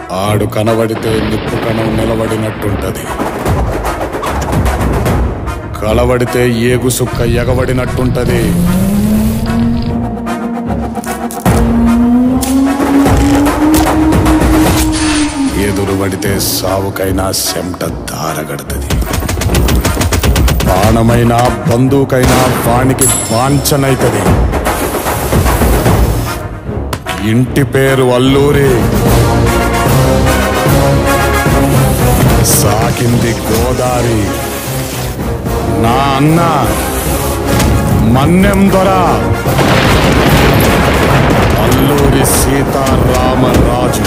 ఆడు కనబడితే నిప్పు కణం నిలబడినట్టుంటది కలబడితే ఏగు సుక్క ఎగబడినట్టుంటది ఎదురు పడితే సావుకైనా సెమట దారగడుతుంది బాణమైనా బంధువుకైనా వానికి వాంఛనైతది ఇంటి పేరు అల్లూరి సాకింది గోదారి నా అన్న మన్నెం దొర అల్లూరి సీతారామరాజు